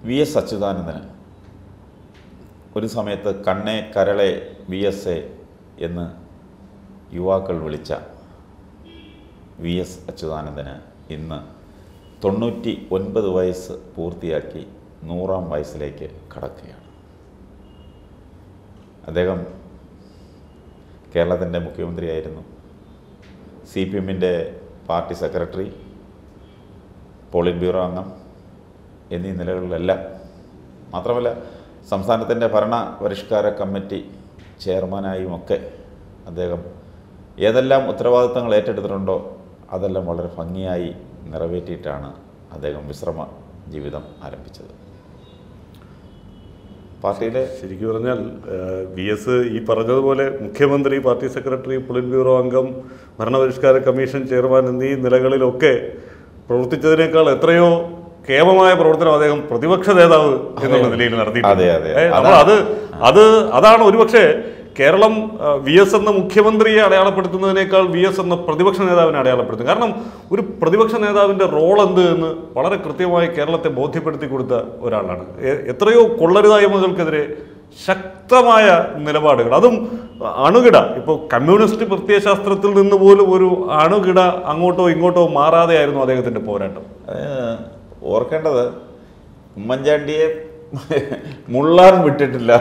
V S അച്യുതാനന്ദന് ഒരു സമയത്ത് കണ്ണേ കരളെ വി എസ് എ എന്ന് യുവാക്കൾ വിളിച്ച വി എസ് അച്യുതാനന്ദന് ഇന്ന് തൊണ്ണൂറ്റി ഒൻപത് വയസ്സ് പൂർത്തിയാക്കി നൂറാം വയസ്സിലേക്ക് കടക്കുകയാണ് അദ്ദേഹം കേരളത്തിൻ്റെ മുഖ്യമന്ത്രിയായിരുന്നു സി പി എമ്മിൻ്റെ പാർട്ടി സെക്രട്ടറി പോളിറ്റ് ബ്യൂറോ അംഗം എന്നീ നിലകളിലെല്ലാം മാത്രമല്ല സംസ്ഥാനത്തിൻ്റെ ഭരണ പരിഷ്കാര കമ്മിറ്റി ചെയർമാനായും ഒക്കെ അദ്ദേഹം ഏതെല്ലാം ഉത്തരവാദിത്തങ്ങൾ ഏറ്റെടുത്തിട്ടുണ്ടോ അതെല്ലാം വളരെ ഭംഗിയായി നിറവേറ്റിയിട്ടാണ് അദ്ദേഹം വിശ്രമ ജീവിതം ആരംഭിച്ചത് പാർട്ടിയിലെ ശരിക്കും പറഞ്ഞാൽ വി എസ് ഈ പറഞ്ഞതുപോലെ മുഖ്യമന്ത്രി പാർട്ടി സെക്രട്ടറി പൊളിറ്റ് ബ്യൂറോ അംഗം ഭരണപരിഷ്കാര കമ്മീഷൻ ചെയർമാൻ എന്നീ നിലകളിലൊക്കെ പ്രവർത്തിച്ചതിനേക്കാൾ എത്രയോ കേമമായ പ്രവർത്തനം അദ്ദേഹം പ്രതിപക്ഷ നേതാവ് എന്നുള്ള നിലയിൽ നടത്തിയിട്ടുണ്ട് അതെ, അതെ. ഏ, നമ്മൾ അത് അത് അതാണ് ഒരുപക്ഷെ കേരളം വി എസ് എന്ന മുഖ്യമന്ത്രിയെ അടയാളപ്പെടുത്തുന്നതിനേക്കാൾ വി എസ് എന്ന പ്രതിപക്ഷ നേതാവിനെ അടയാളപ്പെടുത്തും കാരണം ഒരു പ്രതിപക്ഷ നേതാവിന്റെ റോൾ എന്ത് എന്ന് വളരെ കൃത്യമായി കേരളത്തെ ബോധ്യപ്പെടുത്തി കൊടുത്ത ഒരാളാണ് എ- എത്രയോ കൊള്ളരുതായ്മകൾക്കെതിരെ ശക്തമായ നിലപാടുകൾ അതും അണുകിട ഇപ്പോൾ കമ്മ്യൂണിസ്റ്റ് പ്രത്യയശാസ്ത്രത്തിൽ നിന്ന് പോലും ഒരു അണുകിട അങ്ങോട്ടോ ഇങ്ങോട്ടോ മാറാതെയായിരുന്നു അദ്ദേഹത്തിന്റെ പോരാട്ടം അത് ഓർക്കേണ്ടത് ഉമ്മൻചാണ്ടിയെ മുള്ളാൻ വിട്ടിട്ടില്ല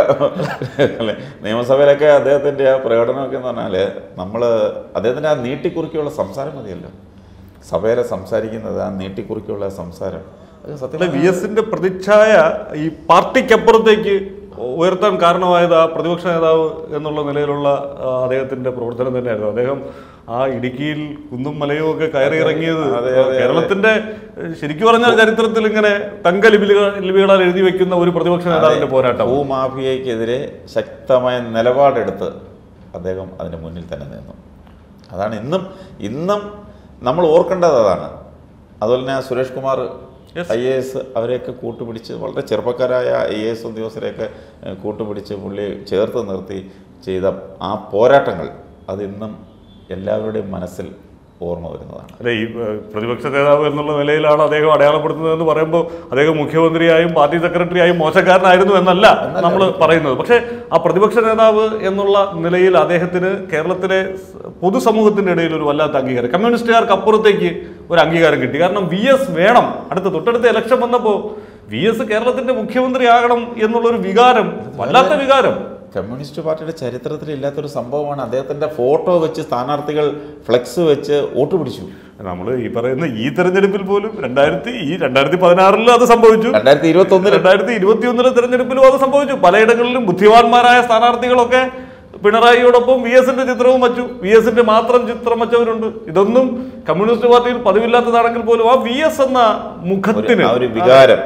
അല്ലെ നിയമസഭയിലൊക്കെ അദ്ദേഹത്തിൻ്റെ ആ പ്രകടനമൊക്കെ എന്ന് പറഞ്ഞാൽ നമ്മൾ അദ്ദേഹത്തിൻ്റെ ആ നീട്ടിക്കുറിക്കുള്ള സംസാരം മതിയല്ലോ സഭയിലെ സംസാരിക്കുന്നത് ആ നീട്ടിക്കുറിക്കുള്ള സംസാരം അത് സത്യം അല്ല വി എസിന്റെ പ്രതിച്ഛായ ഈ പാർട്ടിക്കപ്പുറത്തേക്ക് ഉയർത്താൻ കാരണമായത് ആ പ്രതിപക്ഷ നേതാവ് എന്നുള്ള നിലയിലുള്ള ആ, അദ്ദേഹത്തിന്റെ പ്രവർത്തനം തന്നെയായിരുന്നു അദ്ദേഹം ആ ഇടുക്കിയിൽ കുന്നും മലയും ഒക്കെ കയറി ഇറങ്ങിയത് അതെ, അതെ, അതെ. കേരളത്തിന്റെ ഏഹ്, ശരിക്കും പറഞ്ഞാൽ ചരിത്രത്തിൽ ഇങ്ങനെ തങ്ക ലിപികൾ ലിപികളാൽ എഴുതി വെക്കുന്ന ഒരു പ്രതിപക്ഷ നേതാവിന്റെ പോരാട്ടം ഭൂമാഫിയയ്ക്കെതിരെ ശക്തമായ നിലപാടെടുത്ത് അദ്ദേഹം അതിന് മുന്നിൽ തന്നെ നിന്നു അതാണ് ഇന്നും ഇന്നും നമ്മൾ ഓർക്കേണ്ടത് അതാണ് അതുപോലെ തന്നെ Suresh Kumar Yes. I A S അവരെയൊക്കെ കൂട്ടുപിടിച്ച് വളരെ ചെറുപ്പക്കാരായ ഐ എ എസ് ഉദ്യോഗസ്ഥരെയൊക്കെ ഏഹ്, കൂട്ടുപിടിച്ച് പുള്ളി ചേർത്ത് നിർത്തി ചെയ്ത ആ പോരാട്ടങ്ങൾ അതിന്നും എല്ലാവരുടെയും മനസ്സിൽ ഓർമ്മ വരുന്നതാണ് അല്ലെ ഈ ഏഹ്, പ്രതിപക്ഷ നേതാവ് എന്നുള്ള നിലയിലാണ് അദ്ദേഹം അടയാളപ്പെടുത്തുന്നതെന്ന് പറയുമ്പോൾ അദ്ദേഹം മുഖ്യമന്ത്രിയായും പാർട്ടി സെക്രട്ടറിയായും മോശക്കാരനായിരുന്നു എന്നല്ല നമ്മൾ പറയുന്നത് പക്ഷേ ആ പ്രതിപക്ഷ നേതാവ് എന്നുള്ള നിലയിൽ അദ്ദേഹത്തിന് കേരളത്തിലെ സ് പൊതുസമൂഹത്തിന്റെ ഇടയിൽ ഒരു വല്ലാത്ത അംഗീകാരം കമ്മ്യൂണിസ്റ്റുകാർക്ക് അപ്പുറത്തേക്ക് ഒരു അംഗീകാരം കിട്ടി കാരണം വി എസ് വേണം അടുത്ത തൊട്ടടുത്ത ഇലക്ഷൻ വന്നപ്പോൾ വി എസ് കേരളത്തിന്റെ മുഖ്യമന്ത്രി ആകണം എന്നുള്ളൊരു വികാരം വല്ലാത്ത വികാരം കമ്മ്യൂണിസ്റ്റ് പാർട്ടിയുടെ ചരിത്രത്തിൽ ഇല്ലാത്തൊരു സംഭവമാണ് അദ്ദേഹത്തിന്റെ ഫോട്ടോ വെച്ച് സ്ഥാനാർത്ഥികൾ ഫ്ലെക്സ് വെച്ച് വോട്ട് പിടിച്ചു നമ്മൾ ഈ പറയുന്ന ഈ തെരഞ്ഞെടുപ്പിൽ പോലും രണ്ടായിരത്തി ഈ രണ്ടായിരത്തി പതിനാറിൽ അത് സംഭവിച്ചു രണ്ടായിരത്തി ഇരുപത്തി ഒന്നിൽ രണ്ടായിരത്തി ഇരുപത്തി ഒന്നിലെ തെരഞ്ഞെടുപ്പിലും അത് സംഭവിച്ചു പലയിടങ്ങളിലും ബുദ്ധിമാന്മാരായ സ്ഥാനാർത്ഥികളൊക്കെ പിണറായിയോടൊപ്പം വി എസിന്റെ ചിത്രവും വച്ചു വി എസിന്റെ മാത്രം ചിത്രം വച്ചവരുണ്ട് ഇതൊന്നും കമ്മ്യൂണിസ്റ്റ് പാർട്ടിയിൽ പതിവില്ലാത്തതാണെങ്കിൽ പോലും ആ വി എസ് എന്ന മുഖത്തിന് ആ ഒരു വികാരം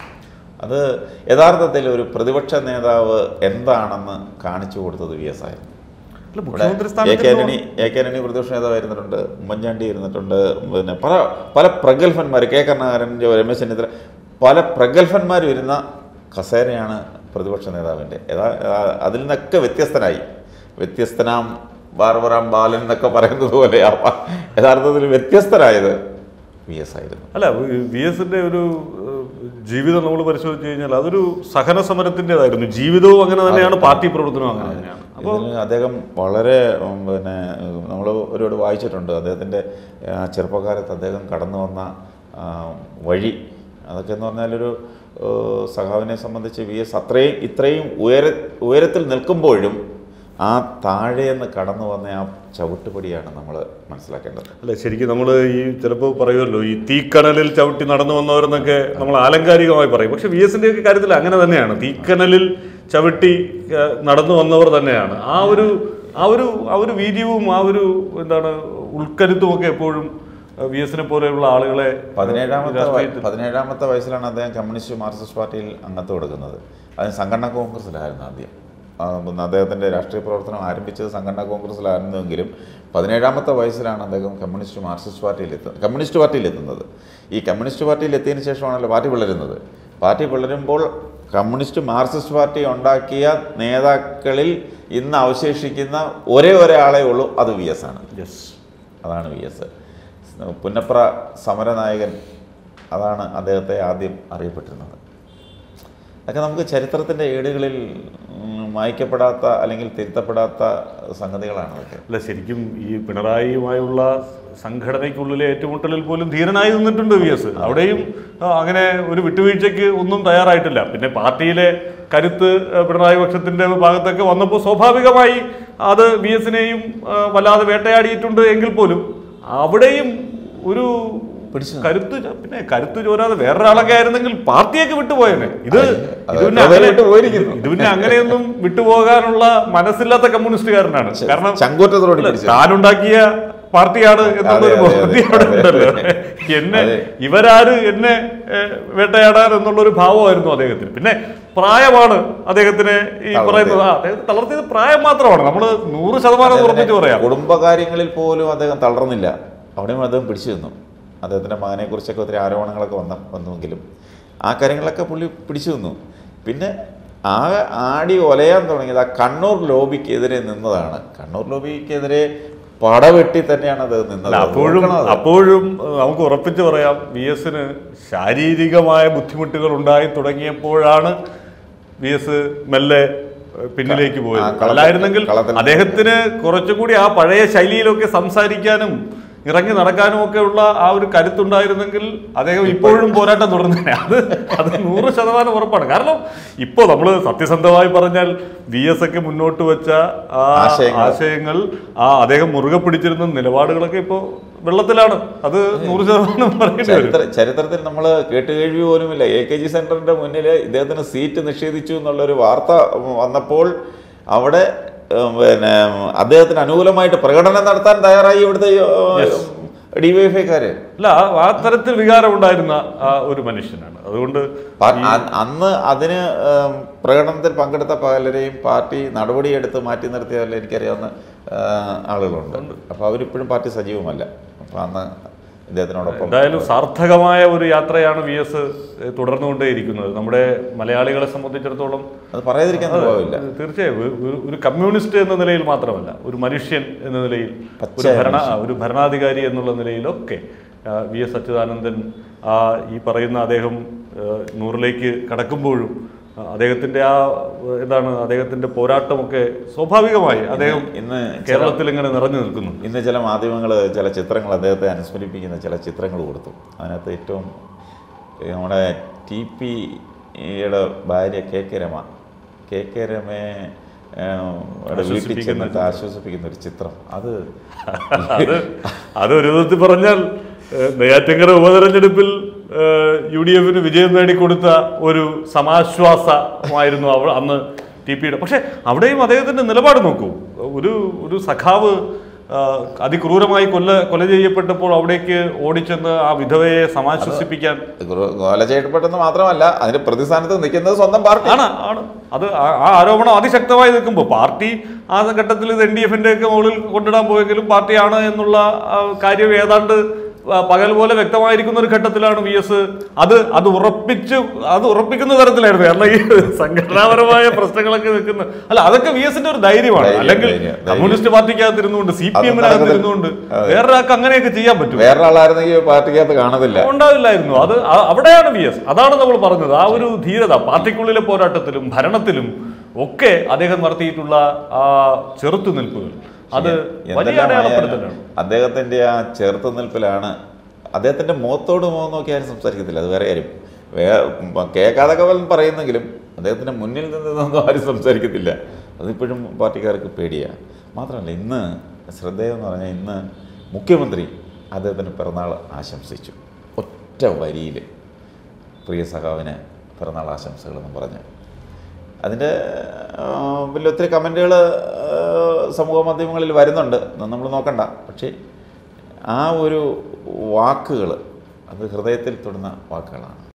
അത് യഥാർത്ഥത്തിൽ ഒരു പ്രതിപക്ഷ നേതാവ് എന്താണെന്ന് കാണിച്ചു കൊടുത്തത് വി എസ് ആയിരുന്നു അല്ല, ഇവിടെ മുഖ്യമന്ത്രി എ കെ സ്ഥാനത്ത് ആന്റണി എ കെ ആന്റണി പ്രതിപക്ഷ നേതാവ് ഇരുന്നിട്ടുണ്ട് ഉമ്മൻചാണ്ടി ഇരുന്നിട്ടുണ്ട് പിന്നെ പല പല പ്രഗത്ഭന്മാർ കെ കരുണാകരൻ ജോ- രമേശ് ചെന്നിത്തല പല പ്രഗത്ഭന്മാരും ഇരുന്ന കസേരയാണ് പ്രതിപക്ഷ നേതാവിൻ്റെ യഥാ യഥാ- അതിൽ നിന്നൊക്കെ വ്യത്യസ്തനായി വ്യത്യസ്തനാം ബാർബറാം ബാലൻ എന്നൊക്കെ പറയുന്നത് പോലെ ആ പ- യഥാർത്ഥത്തിൽ വ്യത്യസ്തനായത് വി എസ് ആയിരുന്നു അല്ല വി എസിന്റെ ഒരു ഏഹ്, ജീവിതം നമ്മൾ പരിശോധിച്ച് കഴിഞ്ഞാൽ അതൊരു സഹന സമരത്തിൻ്റെതായിരുന്നു ജീവിതവും അങ്ങനെ തന്നെയാണ് പാർട്ടി പ്രവർത്തനവും അങ്ങനെ തന്നെയാണ് അപ്പോൾ ഇതിന് അദ്ദേഹം വളരെ ഉം, പിന്നെ നമ്മൾ ഒരുപാട് വായിച്ചിട്ടുണ്ട് അദ്ദേഹത്തിൻ്റെ ആ, ചെറുപ്പകാലത്ത് അദ്ദേഹം കടന്നു വന്ന ആ, വഴി അതൊക്കെ എന്ന് പറഞ്ഞാലൊരു ഏഹ്, സഖാവിനെ സംബന്ധിച്ച് വി എസ് അത്രയും ഇത്രയും ഉയര ഉയരത്തിൽ നിൽക്കുമ്പോഴും ആ താഴേന്ന് കടന്നു വന്ന ആ ചവിട്ടുപടിയാണ് നമ്മൾ മനസ്സിലാക്കേണ്ടത് അല്ല ശരിക്കും നമ്മൾ ഈ ചിലപ്പോൾ പറയുമല്ലോ ഈ തീക്കനലിൽ ചവിട്ടി നടന്നു വന്നവരെന്നൊക്കെ നമ്മൾ ആലങ്കാരികമായി പറയും പക്ഷെ വി എസിന്റെ ഒക്കെ കാര്യത്തിൽ അങ്ങനെ തന്നെയാണ് തീക്കനലിൽ ചവിട്ടി ഏഹ്, നടന്നു വന്നവർ തന്നെയാണ് ആ ഒരു ആ ഒരു ആ ഒരു വീര്യവും ആ ഒരു എന്താണ് ഉൾക്കരുത്തും ഒക്കെ എപ്പോഴും വി എസിനെ പോലെയുള്ള ആളുകളെ പതിനേഴാമത്തെ വയ- രാഷ്ട്രീയത്തിൽ- പതിനേഴാമത്തെ വയസ്സിലാണ് അദ്ദേഹം കമ്മ്യൂണിസ്റ്റ് മാർക്സിസ്റ്റ് പാർട്ടിയിൽ അംഗത്വം കൊടുക്കുന്നത് അതിന് സംഘടനാ കോൺഗ്രസ്സിലായിരുന്നു ആദ്യം ആ, പിന്നെ അദ്ദേഹത്തിൻ്റെ രാഷ്ട്രീയ പ്രവർത്തനം ആരംഭിച്ചത് സംഘടനാ കോൺഗ്രസ്സിലായിരുന്നുവെങ്കിലും പതിനേഴാമത്തെ വയസ്സിലാണ് അദ്ദേഹം കമ്മ്യൂണിസ്റ്റ് മാർക്സിസ്റ്റ് പാർട്ടിയിൽ എത്തുന്നത് കമ്മ്യൂണിസ്റ്റ് പാർട്ടിയിൽ എത്തുന്നത് ഈ കമ്മ്യൂണിസ്റ്റ് പാർട്ടിയിൽ എത്തിയതിനു ശേഷമാണല്ലോ പാർട്ടി പിളരുന്നത് പാർട്ടി പിളരുമ്പോൾ കമ്മ്യൂണിസ്റ്റ് മാർക്സിസ്റ്റ് പാർട്ടി ഉണ്ടാക്കിയ നേതാക്കളിൽ ഇന്ന് അവശേഷിക്കുന്ന ഒരേ ഒരാളേ ഉള്ളൂ അത് വി എസ് ആണ് Yes. അതാണ് വി എസ് പുന്നപ്ര സമരനായകൻ അതാണ് അദ്ദേഹത്തെ ആദ്യം അറിയപ്പെട്ടിരുന്നത് അതൊക്കെ നമുക്ക് ചരിത്രത്തിൻ്റെ ഏടുകളിൽ ഉം, മായ്ക്കപ്പെടാത്ത അല്ലെങ്കിൽ തിരുത്തപ്പെടാത്ത സംഗതികളാണ് അതൊക്കെ അല്ല ശരിക്കും ഈ പിണറായിയുമായുള്ള സംഘടനയ്ക്കുള്ളിലെ ഏറ്റുമുട്ടലിൽ പോലും ധീരനായി നിന്നിട്ടുണ്ട് വി എസ് അവിടെയും ആ, അങ്ങനെ ഒരു വിട്ടുവീഴ്ചയ്ക്ക് ഒന്നും തയ്യാറായിട്ടില്ല പിന്നെ പാർട്ടിയിലെ കരുത്ത് ആ, പിണറായി പക്ഷത്തിന്റെ ഭാഗത്തൊക്കെ വന്നപ്പോൾ സ്വാഭാവികമായി അത് വി എസിനെയും വല്ലാതെ വേട്ടയാടിയിട്ടുണ്ട് എങ്കിൽ പോലും അവിടെയും ഒരു പിടിച്ചു കരുത്ത് ചോ- പിന്നെ കരുത്ത് ചോരാതെ വേറൊരാളൊക്കെ ആയിരുന്നെങ്കിൽ പാർട്ടിയൊക്കെ വിട്ടുപോയേനെ ഇത് അത് ഇത് പിന്നെ അത് അങ്ങനെ വിട്ടുപോയിരിക്കുന്നു. ഇത് പിന്നെ അങ്ങനെയൊന്നും വിട്ടുപോകാനുള്ള മനസ്സില്ലാത്ത കമ്മ്യൂണിസ്റ്റുകാരനാണ് കാരണം ചങ്കൂറ്റത്തോടെ അല്ല, പിടിച്ചു താനുണ്ടാക്കിയ പാർട്ടിയാണ് എന്നുള്ളൊരു അതെ, അതെ, ബോധ്യം അവിടെ അതെ, ഉണ്ടല്ലോ അതെ. എന്നെ അതെ. ഇവരാര് എന്നെ ഏഹ്, വേട്ടയാടാൻ എന്നുള്ളൊരു ഭാവമായിരുന്നു അദ്ദേഹത്തിന് പിന്നെ പ്രായമാണ് അദ്ദേഹത്തിന് ഈ തളർത്തിയത്. പറയുന്നത് ആ, അദ്ദേഹത്തെ തളർത്തിയത് പ്രായം മാത്രമാണ് നമ്മൾ നൂറ് ശതമാനം ഉറപ്പിച്ച് പറയാം കുടുംബകാര്യങ്ങളിൽ പോലും അദ്ദേഹം തളർന്നില്ല അവിടെയും അദ്ദേഹം പിടിച്ചു നിന്നു അദ്ദേഹത്തിൻ്റെ മകനെക്കുറിച്ചൊക്കെ ഒത്തിരി ആരോപണങ്ങളൊക്കെ വന്ന വന്നുവെങ്കിലും ആ കാര്യങ്ങളൊക്കെ പുള്ളി പിടിച്ചു നിന്നു പിന്നെ ആ ആടി ഒലയാൻ തുടങ്ങിയത് ആ കണ്ണൂർ ലോബിക്കെതിരെ നിന്നതാണ് കണ്ണൂർ ലോബിക്കെതിരെ പടവെട്ടി തന്നെയാണ് അത് നിന്നത് അല്ല അപ്പോഴും ഓർക്കണം അത്. അപ്പോഴും ഏഹ്, നമുക്ക് ഉറപ്പിച്ച് പറയാം വി എസിന് ശാരീരികമായ ബുദ്ധിമുട്ടുകൾ ഉണ്ടായി തുടങ്ങിയപ്പോഴാണ് വി എസ് മെല്ലെ ഏഹ്, പിന്നിലേക്ക് ആ, പോയത് കളത്തിൽ- അല്ലായിരുന്നെങ്കിൽ കളത്തിൽ- അദ്ദേഹത്തിന് കുറച്ചും കൂടി ആ പഴയ ശൈലിയിലൊക്കെ സംസാരിക്കാനും ഇറങ്ങി നടക്കാനും ഒക്കെ ഉള്ള ആ ഒരു കരുത്തുണ്ടായിരുന്നെങ്കിൽ അദ്ദേഹം ഇപ്പോഴും പോരാട്ടം തുടർന്നേ അത് അത് നൂറ് ശതമാനം ഉറപ്പാണ് കാരണം ഇപ്പോൾ നമ്മൾ സത്യസന്ധമായി പറഞ്ഞാൽ വി എസ് ഒക്കെ മുന്നോട്ട് വെച്ച ആ ആശയങ്ങൾ. ആശയങ്ങൾ ആ അദ്ദേഹം മുറുകെ പിടിച്ചിരുന്ന നിലപാടുകളൊക്കെ ഇപ്പോൾ വെള്ളത്തിലാണ് അത് നൂറ് ശതമാനം പറയേണ്ടി വരും ചരിത്ര ചരിത്രത്തിൽ നമ്മൾ കേട്ടുകേഴ്വി പോലുമില്ല എ കെ ജി സെന്ററിന്റെ മുന്നിൽ ഇദ്ദേഹത്തിന് സീറ്റ് നിഷേധിച്ചു എന്നുള്ളൊരു വാർത്ത വന്നപ്പോൾ അവിടെ ഉം, പിന്നെ അദ്ദേഹത്തിന് അനുകൂലമായിട്ട് പ്രകടനം നടത്താൻ തയ്യാറായി ഇവിടുത്തെ ഡിവൈഎഫ്ഐക്കാര് അല്ല ആ- ആ തരത്തിൽ വികാരം ഉണ്ടായിരുന്ന ആ ഒരു മനുഷ്യനാണ് അതുകൊണ്ട് അന്ന് അതിന് ഉം, പ്രകടനത്തിൽ പങ്കെടുത്ത പലരെയും പാർട്ടി നടപടിയെടുത്ത് മാറ്റി നിർത്തിയതല്ല എനിക്കറിയാവുന്ന ആ, ആളുകളുണ്ട് അപ്പോൾ അവരിപ്പോഴും പാർട്ടി സജീവമല്ല അപ്പോൾ അന്ന് ഇദ്ദേഹത്തിനോടൊപ്പം എന്തായാലും സാർത്ഥകമായ ഒരു യാത്രയാണ് വി എസ് തുടർന്നുകൊണ്ടേയിരിക്കുന്നത് നമ്മുടെ മലയാളികളെ സംബന്ധിച്ചിടത്തോളം അത് പറയാതിരിക്കാൻ നിർവാഹമില്ല തീർച്ചയായും ഒരു- ഒരു- ഒരു കമ്മ്യൂണിസ്റ്റ് എന്ന നിലയിൽ മാത്രമല്ല ഒരു മനുഷ്യൻ എന്ന നിലയിൽ ഒരു പച്ചയായ ഭരണ ഒരു ഭരണാധികാരി എന്നുള്ള നിലയിലൊക്കെ ആ, വി എസ് അച്യുതാനന്ദൻ ആ ഈ പറയുന്ന അദ്ദേഹം ആ, നൂറിലേക്ക് കടക്കുമ്പോഴും ആ, അദ്ദേഹത്തിന്റെ ആ ആ, എന്താണ് അദ്ദേഹത്തിന്റെ പോരാട്ടമൊക്കെ സ്വാഭാവികമായി അദ്ദേഹം ഇന്ന് കേരളത്തിൽ ഇങ്ങനെ നിറഞ്ഞു നിൽക്കുന്നു ഇന്ന് ചില മാധ്യമങ്ങൾ ചില ചിത്രങ്ങൾ അദ്ദേഹത്തെ അനുസ്മരിപ്പിക്കുന്ന ചില ചിത്രങ്ങൾ കൊടുത്തു അതിനകത്ത് ഏറ്റവും ഈ നമ്മുടെ ടി പിയുടെ ഭാര്യ K K Rama K K രമയെ ഏഹ്, യുടെ വീട്ടിൽ ആശ്വസിപ്പിക്കുന്ന ചെന്നിട്ട് ആശ്വസിപ്പിക്കുന്ന ഒരു ചിത്രം അത് അത് അത് ഒരു വിധത്തിൽ പറഞ്ഞാൽ ഏഹ്, നെയ്യാറ്റിൻകര ഉപതെരഞ്ഞെടുപ്പിൽ യു ഡി എഫിന് വിജയം നേടിക്കൊടുത്ത ഒരു സമാശ്വാസമായിരുന്നു അവ അന്ന് ടി പിയുടെ പക്ഷെ അവിടെയും അദ്ദേഹത്തിന്റെ നിലപാട് നോക്കൂ ഒരു ഒരു സഖാവ് ആ, അതിക്രൂരമായി കൊല്ല കൊല ചെയ്യപ്പെട്ടപ്പോൾ അവിടേക്ക് ഓടിച്ചെന്ന് ആ വിധവയെ സമാശ്വസിപ്പിക്കാൻ ഗുരു- കൊല ചെയ്യപ്പെട്ടെന്ന് മാത്രമല്ല അതിന്റെ പ്രതിസ്ഥാനത്ത് നിൽക്കുന്നത് സ്വന്തം പാർട്ടി ആണ് ആണ് അത് ആ- ആ ആരോപണം അതിശക്തമായി നിൽക്കുമ്പോൾ പാർട്ടി ആ ഘട്ടത്തിൽ ഇത് എൻ ഡി എഫിന്റെ ഒക്കെ മുകളിൽ കൊണ്ടിടാൻ പോയെങ്കിലും പാർട്ടിയാണ് എന്നുള്ള ആ, കാര്യം ഏതാണ്ട് ആ, പകൽ പോലെ വ്യക്തമായിരിക്കുന്ന ഒരു ഘട്ടത്തിലാണ് വി എസ് അത് അത് ഉറപ്പിച്ച് അത് ഉറപ്പിക്കുന്ന തരത്തിലായിരുന്നു കാരണം ഈ സംഘടനാപരമായ പ്രശ്നങ്ങളൊക്കെ നിൽക്കുന്ന അല്ല അതൊക്കെ വി എസിന്റെ ഒരു ധൈര്യമാണ് ധൈര്യം, അല്ലെങ്കിൽ ധൈര്യം, ധൈര്യം. കമ്മ്യൂണിസ്റ്റ് പാർട്ടിക്കകത്ത് ഇരുന്നുകൊണ്ട് സി പി അത് എമ്മിനകത്ത് നടക്കത്തില്ല. ഇരുന്നുകൊണ്ട് അതെ. വേറൊരാൾക്ക് അങ്ങനെയൊക്കെ ചെയ്യാൻ പറ്റും വേറൊരാളായിരുന്നെങ്കിൽ പാർട്ടിക്കകത്ത് കാണത്തില്ല ഉണ്ടാവില്ലായിരുന്നു അത് അ- അവിടെയാണ് വി എസ് അതാണ് നമ്മൾ പറഞ്ഞത് ആ ഒരു ധീരത പാർട്ടിക്കുള്ളിലെ പോരാട്ടത്തിലും ഭരണത്തിലും ഒക്കെ അദ്ദേഹം നടത്തിയിട്ടുള്ള ആ ചെറുത്തുനിൽപ്പുകൾ അത് വലിയ എന്തെല്ലാം അടയാളപ്പെടുത്തലാണ് ആയാലും അദ്ദേഹത്തിന്റെ ആ ചേർത്ത് നിൽപ്പിലാണ് അദ്ദേഹത്തിന്റെ മുഖത്തോട് മുഖം നോക്കി ആരും സംസാരിക്കത്തില്ല അത് വേറെ കാര്യം വേ കേൾക്കാതൊക്കെ വല്ലതും പറയുന്നെങ്കിലും അദ്ദേഹത്തിന്റെ മുന്നിൽ നിന്ന് ഇതൊന്നും ആരും സംസാരിക്കത്തില്ല അതിപ്പോഴും പാർട്ടിക്കാർക്ക് പേടിയാണ് മാത്രമല്ല ഇന്ന് ശ്രദ്ധേയമെന്ന് പറഞ്ഞാൽ ഇന്ന് മുഖ്യമന്ത്രി അദ്ദേഹത്തിന് പിറന്നാൾ ആശംസിച്ചു ഒറ്റ വരിയിൽ പ്രിയ സഖാവിന് പിറന്നാൾ ആശംസകളെന്ന് പറഞ്ഞ് അതിൻ്റെ വലിയ ഒത്തിരി കമൻറ്റുകൾ സമൂഹ മാധ്യമങ്ങളിൽ വരുന്നുണ്ട് നമ്മൾ നോക്കണ്ട പക്ഷേ ആ ഒരു വാക്കുകൾ അത് ഹൃദയത്തിൽ തൊടുന്ന വാക്കുകളാണ്